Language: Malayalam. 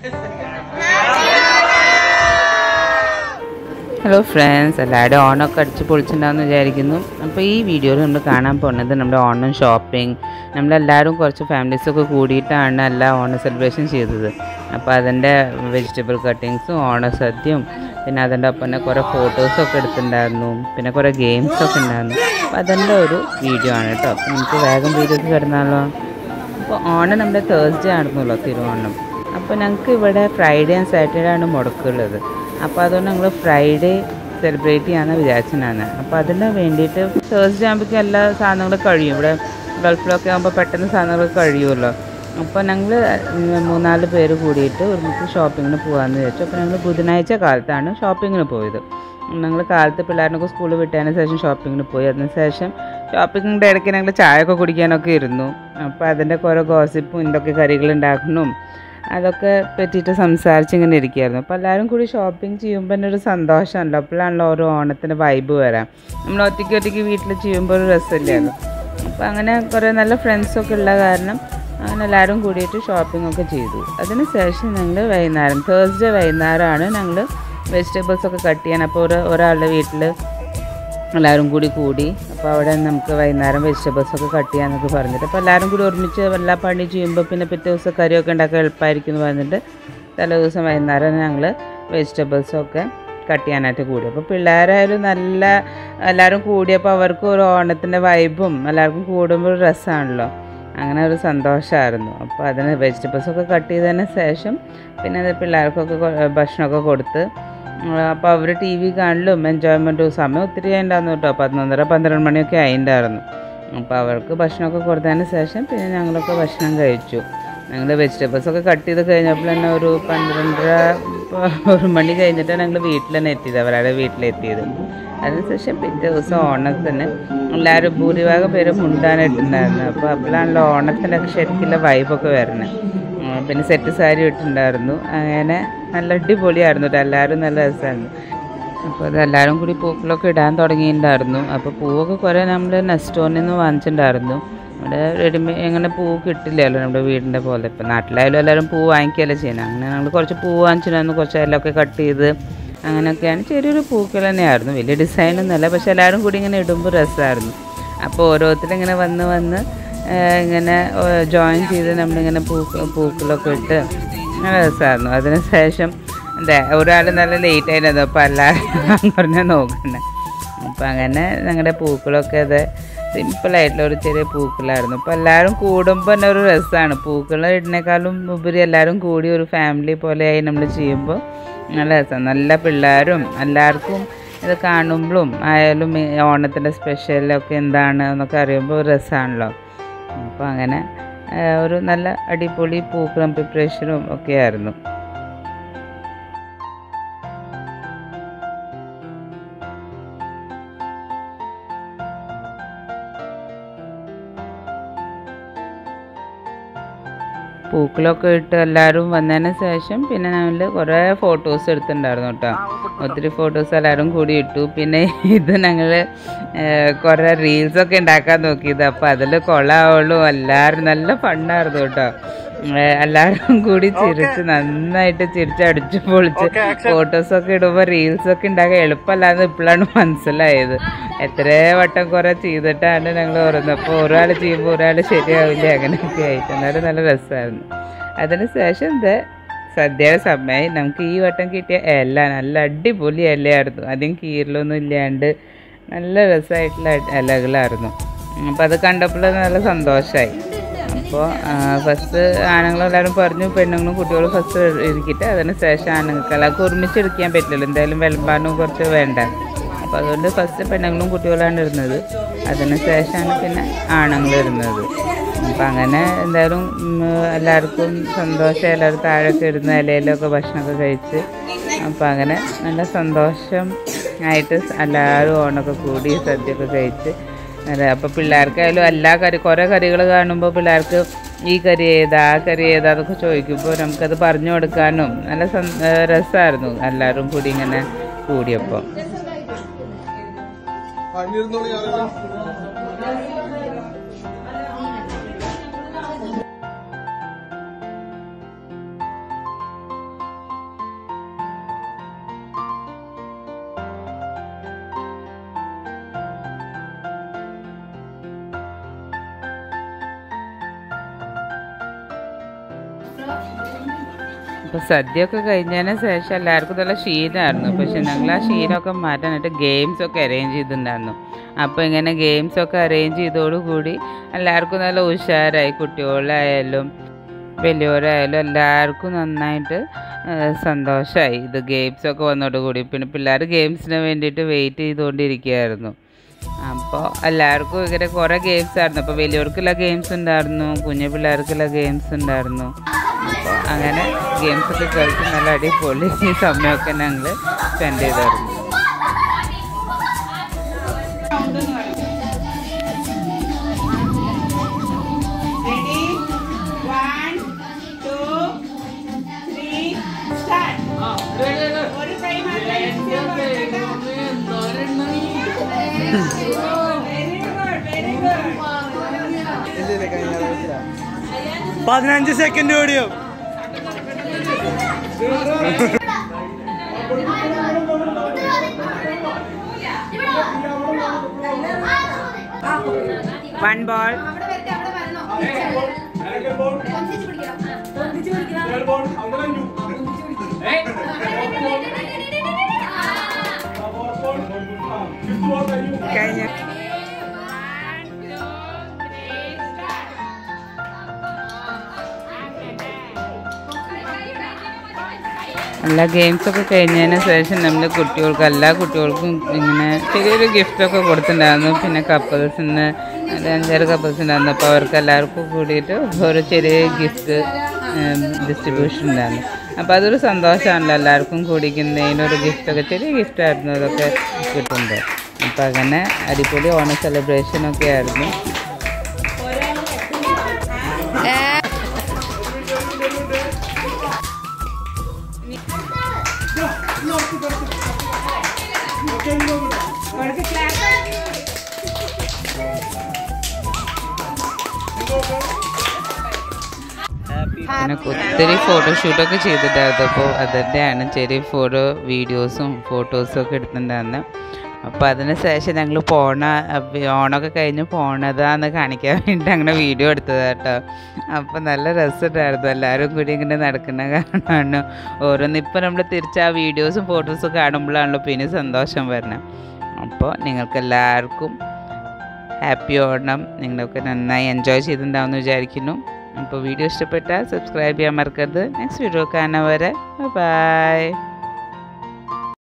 ഹലോ ഫ്രണ്ട്സ് എല്ലാവരും ഓണമൊക്കെ അടിച്ച് പൊളിച്ചിട്ടുണ്ടാവുമെന്ന് വിചാരിക്കുന്നു അപ്പോൾ ഈ വീഡിയോയിൽ നമ്മൾ കാണാൻ പോകുന്നത് നമ്മുടെ ഓണം ഷോപ്പിംഗ് നമ്മളെല്ലാവരും കുറച്ച് ഫാമിലീസൊക്കെ കൂടിയിട്ടാണ് എല്ലാ ഓണം സെലിബ്രേഷൻ ചെയ്തത് അപ്പോൾ അതിൻ്റെ വെജിറ്റബിൾ കട്ടിങ്സും ഓണസദ്യയും പിന്നെ അതിൻ്റെ ഒപ്പം തന്നെ കുറേ ഫോട്ടോസൊക്കെ എടുത്തിട്ടുണ്ടായിരുന്നു പിന്നെ കുറേ ഗെയിംസൊക്കെ ഉണ്ടായിരുന്നു അപ്പോൾ അതിൻ്റെ ഒരു വീഡിയോ ആണ് കേട്ടോ അപ്പോൾ നമുക്ക് വേഗം വീഡിയോക്ക് കിടന്നാലോ അപ്പോൾ ഓണം നമ്മുടെ തേഴ്സ്ഡേ ആയിരുന്നല്ലോ തിരുവോണം അപ്പോൾ ഞങ്ങൾക്ക് ഇവിടെ ഫ്രൈഡേ ആൻഡ് സാറ്റർഡേ ആണ് മുടക്കുള്ളത് അപ്പോൾ അതുകൊണ്ട് ഞങ്ങൾ ഫ്രൈഡേ സെലിബ്രേറ്റ് ചെയ്യാമെന്ന് വിചാരിച്ചിട്ടാണ് അപ്പോൾ അതിന് വേണ്ടിയിട്ട് തേഴ്സ്ഡേ ആകുമ്പോഴേക്കും എല്ലാ സാധനങ്ങളും കഴിയും ഇവിടെ ഗൾഫിലൊക്കെ ആകുമ്പോൾ പെട്ടെന്ന് സാധനങ്ങൾ കഴിയുമല്ലോ അപ്പോൾ ഞങ്ങൾ മൂന്നാല് പേര് കൂടിയിട്ട് ഒരുമിച്ച് ഷോപ്പിങ്ങിന് പോകാമെന്ന് വിചാരിച്ചു അപ്പോൾ ഞങ്ങൾ ബുധനാഴ്ച കാലത്താണ് ഷോപ്പിങ്ങിന് പോയത് ഞങ്ങൾ കാലത്ത് പിള്ളേരിനൊക്കെ സ്കൂളിൽ വിട്ടതിന് ശേഷം ഷോപ്പിങ്ങിന് പോയി അതിന് ശേഷം ഷോപ്പിങ്ങിൻ്റെ ഇടയ്ക്ക് ഞങ്ങൾ ചായ ഒക്കെ കുടിക്കാനൊക്കെ ഇരുന്നു അപ്പോൾ അതിൻ്റെ കുറേ ഗോസിപ്പും എന്തൊക്കെ കറികൾ ഉണ്ടാക്കണം അതൊക്കെ പറ്റിയിട്ട് സംസാരിച്ച് ഇങ്ങനെ ഇരിക്കുകയായിരുന്നു അപ്പോൾ എല്ലാവരും കൂടി ഷോപ്പിംഗ് ചെയ്യുമ്പോൾ തന്നെ ഒരു സന്തോഷമല്ലോ അപ്പോഴാണല്ലോ ഓരോ ഓണത്തിൻ്റെ വൈബ് വരാം നമ്മൾ ഒറ്റയ്ക്ക് ഒറ്റയ്ക്ക് വീട്ടിൽ ചെയ്യുമ്പോൾ ഒരു രസമില്ലല്ലോ അപ്പോൾ അങ്ങനെ കുറേ നല്ല ഫ്രണ്ട്സൊക്കെ ഉള്ള കാരണം അങ്ങനെ എല്ലാവരും കൂടിയിട്ട് ഷോപ്പിംഗ് ഒക്കെ ചെയ്തു അതിന് ശേഷം ഞങ്ങൾ വൈകുന്നേരം തേഴ്സ്ഡേ വൈകുന്നേരമാണ് ഞങ്ങൾ വെജിറ്റബിൾസ് ഒക്കെ കട്ട് ചെയ്യാൻ അപ്പോൾ ഒരു ഒരാളുടെ വീട്ടിൽ എല്ലാവരും കൂടി കൂടി അപ്പോൾ അവിടെ നമുക്ക് വൈകുന്നേരം വെജിറ്റബിൾസ് ഒക്കെ കട്ട് ചെയ്യാന്നൊക്കെ പറഞ്ഞിട്ട് അപ്പോൾ എല്ലാവരും കൂടി ഒരുമിച്ച് എല്ലാ പണി ചെയ്യുമ്പോൾ പിന്നെ പിറ്റേ ദിവസം കറിയൊക്കെ ഉണ്ടാക്കാൻ എളുപ്പമായിരിക്കും എന്ന് പറഞ്ഞിട്ട് തലേ ദിവസം വൈകുന്നേരം ഞങ്ങൾ വെജിറ്റബിൾസൊക്കെ കട്ട് ചെയ്യാനായിട്ട് കൂടി അപ്പോൾ പിള്ളേരായാലും നല്ല എല്ലാവരും കൂടിയപ്പോൾ അവർക്കും ഒരു ഓണത്തിൻ്റെ വൈബും എല്ലാവർക്കും കൂടുമ്പോൾ ഒരു രസമാണല്ലോ അങ്ങനെ ഒരു സന്തോഷമായിരുന്നു അപ്പോൾ അതിന് വെജിറ്റബിൾസൊക്കെ കട്ട് ചെയ്തതിന് ശേഷം പിന്നെ അത് പിള്ളേർക്കൊക്കെ കൊ- ഭക്ഷണമൊക്കെ കൊടുത്ത് അപ്പോൾ അവർ ടി വി കാണലും എൻജോയ്മെൻറ്റും സമയം ഒത്തിരി ആയിട്ടുണ്ടായിരുന്നു കേട്ടോ പതിനൊന്നര പന്ത്രണ്ട് മണിയൊക്കെ ആയിട്ടുണ്ടായിരുന്നു അപ്പോൾ അവർക്ക് ഭക്ഷണമൊക്കെ കൊടുത്തതിന് ശേഷം പിന്നെ ഞങ്ങളൊക്കെ ഭക്ഷണം കഴിച്ചു ഞങ്ങൾ വെജിറ്റബിൾസ് ഒക്കെ കട്ട് ചെയ്ത് കഴിഞ്ഞപ്പോൾ തന്നെ ഒരു പന്ത്രണ്ടര പ- ഒരു മണി കഴിഞ്ഞിട്ടാണ് ഞങ്ങൾ വീട്ടിൽ തന്നെ എത്തിയത് അവരുടെ വീട്ടിലെത്തിയത് അതിനുശേഷം പിറ്റേ ദിവസം ഓണത്തിന് എല്ലാവരും ഭൂരിഭാഗം പേരും മുണ്ടാനായിട്ടുണ്ടായിരുന്നു അപ്പോൾ അപ്പോഴാണല്ലോ ഓണത്തിൻ്റെ ശരിക്കുള്ള വൈബൊക്കെ വരുന്നത് ഉം, പിന്നെ സെറ്റ് സാരി ഇട്ടിട്ടുണ്ടായിരുന്നു അങ്ങനെ നല്ല അടിപൊളിയായിരുന്നു കേട്ടോ എല്ലാവരും നല്ല രസമായിരുന്നു അപ്പോൾ അത് എല്ലാവരും കൂടി പൂക്കളൊക്കെ ഇടാൻ തുടങ്ങിയിട്ടുണ്ടായിരുന്നു അപ്പോൾ പൂവൊക്കെ കുറേ നമ്മൾ നെസ്റ്റോണിൽ നിന്ന് വാങ്ങിച്ചിട്ടുണ്ടായിരുന്നു ഇവിടെ റെഡിമേ എങ്ങനെ പൂ കിട്ടില്ലല്ലോ നമ്മുടെ വീടിൻ്റെ പോലെ ഇപ്പം നാട്ടിലായാലും എല്ലാവരും പൂ വാങ്ങിക്കുകയല്ലേ ചെയ്യുന്നത് അങ്ങനെ ഞങ്ങൾ കുറച്ച് പൂ വാങ്ങിച്ചിട്ടുണ്ടായിരുന്നു കുറച്ച് ഇലൊക്കെ കട്ട് ചെയ്ത് അങ്ങനെയൊക്കെയാണ് ചെറിയൊരു പൂക്കൾ തന്നെയായിരുന്നു വലിയ ഡിസൈനൊന്നുമല്ല പക്ഷെ എല്ലാവരും കൂടി ഇങ്ങനെ ഇടുമ്പോൾ രസമായിരുന്നു അപ്പോൾ ഓരോരുത്തരും ഇങ്ങനെ വന്ന് വന്ന് ഏഹ് ഇങ്ങനെ ജോയിൻ ചെയ്ത് നമ്മളിങ്ങനെ പൂക്ക പൂക്കളൊക്കെ ഇട്ട് നല്ല രസമായിരുന്നു അതിന് ശേഷം എന്താ ഒരാൾ നല്ല ലേറ്റ് ആയിരുന്നു അപ്പോൾ എല്ലാവരും പറഞ്ഞാൽ നോക്കണേ അപ്പം അങ്ങനെ ഞങ്ങളുടെ പൂക്കളൊക്കെ അത് സിമ്പിളായിട്ടുള്ള ഒരു ചെറിയ പൂക്കളായിരുന്നു അപ്പോൾ എല്ലാവരും കൂടുമ്പോൾ തന്നെ ഒരു രസമാണ് പൂക്കൾ ഇടുന്നേക്കാളും ഉപരി എല്ലാവരും കൂടി ഒരു ഫാമിലി പോലെയായി നമ്മൾ ചെയ്യുമ്പോൾ നല്ല രസം നല്ല പിള്ളേരും എല്ലാവർക്കും ഇത് കാണുമ്പോഴും ആയാലും ഈ ഓണത്തിൻ്റെ സ്പെഷ്യലൊക്കെ എന്താണ് എന്നൊക്കെ അറിയുമ്പോൾ ഒരു രസമാണല്ലോ അപ്പോൾ അങ്ങനെ ആ, ഒരു നല്ല അടിപൊളി പൂക്കളം പ്രിപ്പറേഷനും ഒക്കെ ആയിരുന്നു പൂക്കളൊക്കെ ഇട്ട് എല്ലാവരും വന്നതിന് ശേഷം പിന്നെ ഞങ്ങൾ കുറേ ഫോട്ടോസ് എടുത്തിട്ടുണ്ടായിരുന്നു കേട്ടോ ഒത്തിരി ഫോട്ടോസ് എല്ലാവരും കൂടി ഇട്ടു പിന്നെ ഇത് ഞങ്ങൾ കുറേ റീൽസൊക്കെ ഉണ്ടാക്കാൻ നോക്കിയത് അപ്പോൾ അതിൽ കൊള്ളാവുള്ളൂ എല്ലാവരും നല്ല ഫണ്ണായിരുന്നു കേട്ടോ ഏഹ് എല്ലാവരും കൂടി ചിരിച്ച് നന്നായിട്ട് ചിരിച്ച് അടിച്ചു പൊളിച്ച് ഫോട്ടോസൊക്കെ ഇടുമ്പോൾ റീൽസൊക്കെ ഉണ്ടാക്കാൻ എളുപ്പമല്ലാന്ന് ഇപ്പോഴാണ് മനസ്സിലായത് എത്രയോ വട്ടം കുറേ ചെയ്തിട്ടാണ് ഞങ്ങൾ ഓരോന്ന് അപ്പോൾ ഒരാൾ ചെയ്യുമ്പോൾ ഒരാൾ ശരിയാവില്ല അങ്ങനെയൊക്കെ ആയിട്ട് എന്നാലും നല്ല രസമായിരുന്നു അതിന് ശേഷം ഇത് സദ്യയുടെ സമയമായി നമുക്ക് ഈ വട്ടം കിട്ടിയ ഇല നല്ല അടിപൊളി ഇലയായിരുന്നു അധികം കീറലൊന്നും ഇല്ലാണ്ട് നല്ല രസമായിട്ടുള്ള ഇലകളായിരുന്നു അപ്പോൾ അത് കണ്ടപ്പോൾ നല്ല സന്തോഷമായി അപ്പോൾ ഫസ്റ്റ് ആണുങ്ങളെല്ലാവരും പറഞ്ഞു പെണ്ണുങ്ങളും കുട്ടികളും ഫസ്റ്റ് ഇരിക്കട്ടെ അതിന് ശേഷം ആണുങ്ങൾക്ക് എല്ലാവർക്കും ഒരുമിച്ച് എടുക്കാൻ പറ്റില്ലല്ലോ എന്തായാലും വിളമ്പാനും കുറച്ച് വേണ്ട അപ്പോൾ അതുകൊണ്ട് ഫസ്റ്റ് പെണ്ണുങ്ങളും കുട്ടികളാണ് ഇരുന്നത് അതിന് ശേഷമാണ് പിന്നെ ആണുങ്ങൾ ഇരുന്നത് അപ്പം അങ്ങനെ എന്തായാലും ഉം, എല്ലാവർക്കും സന്തോഷം എല്ലാവരും താഴെയൊക്കെ ഇരുന്ന് ഇലയിലൊക്കെ ഭക്ഷണമൊക്കെ കഴിച്ച് അപ്പം അങ്ങനെ നല്ല സന്തോഷം ആയിട്ട് എല്ലാവരും ഓണമൊക്കെ കൂടി സദ്യയൊക്കെ കഴിച്ച് അതെ അപ്പോൾ പിള്ളേർക്കായാലും എല്ലാ കറി കുറേ കറികൾ കാണുമ്പോൾ പിള്ളേർക്ക് ഈ കറി ഏതാ ആ കറി ഏതാ അതൊക്കെ ചോദിക്കുമ്പോൾ നമുക്കത് പറഞ്ഞു കൊടുക്കാനും നല്ല സം- ഏഹ് രസമായിരുന്നു എല്ലാവരും കൂടി ഇങ്ങനെ കൂടിയപ്പോൾ അഞ്ഞിരുന്നോളി ആളുകൾ അപ്പോൾ സദ്യയൊക്കെ കഴിഞ്ഞതിന് ശേഷം എല്ലാവർക്കും നല്ല ക്ഷീണമായിരുന്നു പക്ഷെ ഞങ്ങൾ ആ ക്ഷീണമൊക്കെ മാറ്റാനായിട്ട് ഗെയിംസൊക്കെ അറേഞ്ച് ചെയ്തിട്ടുണ്ടായിരുന്നു അപ്പോൾ ഇങ്ങനെ ഗെയിംസൊക്കെ അറേഞ്ച് ചെയ്തോടുകൂടി എല്ലാവർക്കും നല്ല ഉഷാറായി കുട്ടികളായാലും വലിയവരായാലും എല്ലാവർക്കും നന്നായിട്ട് സന്തോഷമായി ഇത് ഗെയിംസൊക്കെ വന്നതോടുകൂടി പിന്നെ പിള്ളേർ ഗെയിംസിന് വേണ്ടിയിട്ട് വെയിറ്റ് ചെയ്തുകൊണ്ടിരിക്കുകയായിരുന്നു അപ്പോൾ എല്ലാവർക്കും ഇങ്ങനെ കുറേ ഗെയിംസ് ആയിരുന്നു അപ്പോൾ വലിയവർക്കുള്ള ഗെയിംസ് ഉണ്ടായിരുന്നു കുഞ്ഞു പിള്ളേർക്കുള്ള ഗെയിംസ് ഉണ്ടായിരുന്നു അപ്പോൾ അങ്ങനെ ഗെയിംസ് ഒക്കെ കളിച്ച് നല്ല അടിപൊളി ഈ സമയമൊക്കെ ഞങ്ങൾ സ്പെൻഡ് ചെയ്തായിരുന്നു Ready? One, two, three, start. ഒരു കൈ മാത്രം ഇരിക്കാൻ പാടില്ല. Very good, very good. പതിനഞ്ച് സെക്കൻഡ് ഓടിയോ വൺ ബോൾ കഴിഞ്ഞ എല്ലാ ഗെയിംസൊക്കെ കഴിഞ്ഞതിന് ശേഷം നമ്മൾ കുട്ടികൾക്ക് എല്ലാ കുട്ടികൾക്കും ഇങ്ങനെ ചെറിയൊരു ഗിഫ്റ്റൊക്കെ കൊടുത്തിട്ടുണ്ടായിരുന്നു പിന്നെ കപ്പിൾസിന് ഒരു അഞ്ചാറ് കപ്പിൾസ് ഉണ്ടായിരുന്നു അപ്പോൾ അവർക്ക് എല്ലാവർക്കും കൂടിയിട്ട് ഒരു ചെറിയ ഗിഫ്റ്റ് ഡിസ്ട്രിബ്യൂഷൻ ഉണ്ടായിരുന്നു അപ്പോൾ അതൊരു സന്തോഷമാണല്ലോ എല്ലാവർക്കും കുടിക്കുന്നതിനൊരു ഗിഫ്റ്റൊക്കെ ചെറിയ ഗിഫ്റ്റായിരുന്നു അതൊക്കെ കിട്ടുന്നത് അപ്പോൾ അങ്ങനെ അടിപൊളി ഓണ സെലിബ്രേഷനൊക്കെ ആയിരുന്നു കൊടുക്ക് clap. പിന്നെ ഒത്തിരി ഫോട്ടോഷൂട്ടൊക്കെ ചെയ്തിട്ടായിരുന്നു അപ്പോൾ അതിൻ്റെയാണ് ചെറിയ ഫോട്ടോ വീഡിയോസും ഫോട്ടോസും ഒക്കെ എടുത്തിട്ടുണ്ടായിരുന്നു അപ്പോൾ അതിന് ശേഷം ഞങ്ങൾ പോണ അപ്പൊ ഓണമൊക്കെ കഴിഞ്ഞ് പോണതാന്ന് കാണിക്കാൻ വേണ്ടി അങ്ങനെ വീഡിയോ എടുത്തത് കേട്ടോ അപ്പോൾ നല്ല രസമുണ്ടായിരുന്നു എല്ലാവരും കൂടി ഇങ്ങനെ നടക്കുന്ന കാണാണ് ഓരോന്ന് ഇപ്പം നമ്മൾ തിരിച്ച് ആ വീഡിയോസും ഫോട്ടോസും കാണുമ്പോഴാണല്ലോ പിന്നെ സന്തോഷം വരുന്നത് അപ്പോൾ നിങ്ങൾക്ക് എല്ലാവർക്കും ഹാപ്പി ഓണം നിങ്ങളൊക്കെ നന്നായി എൻജോയ് ചെയ്തിട്ടുണ്ടാവുമെന്ന് വിചാരിക്കുന്നു അപ്പോൾ വീഡിയോ ഇഷ്ടപ്പെട്ടാൽ സബ്സ്ക്രൈബ് ചെയ്യാൻ മറക്കരുത് നെക്സ്റ്റ് വീഡിയോ കാണാൻ വരെ ബൈ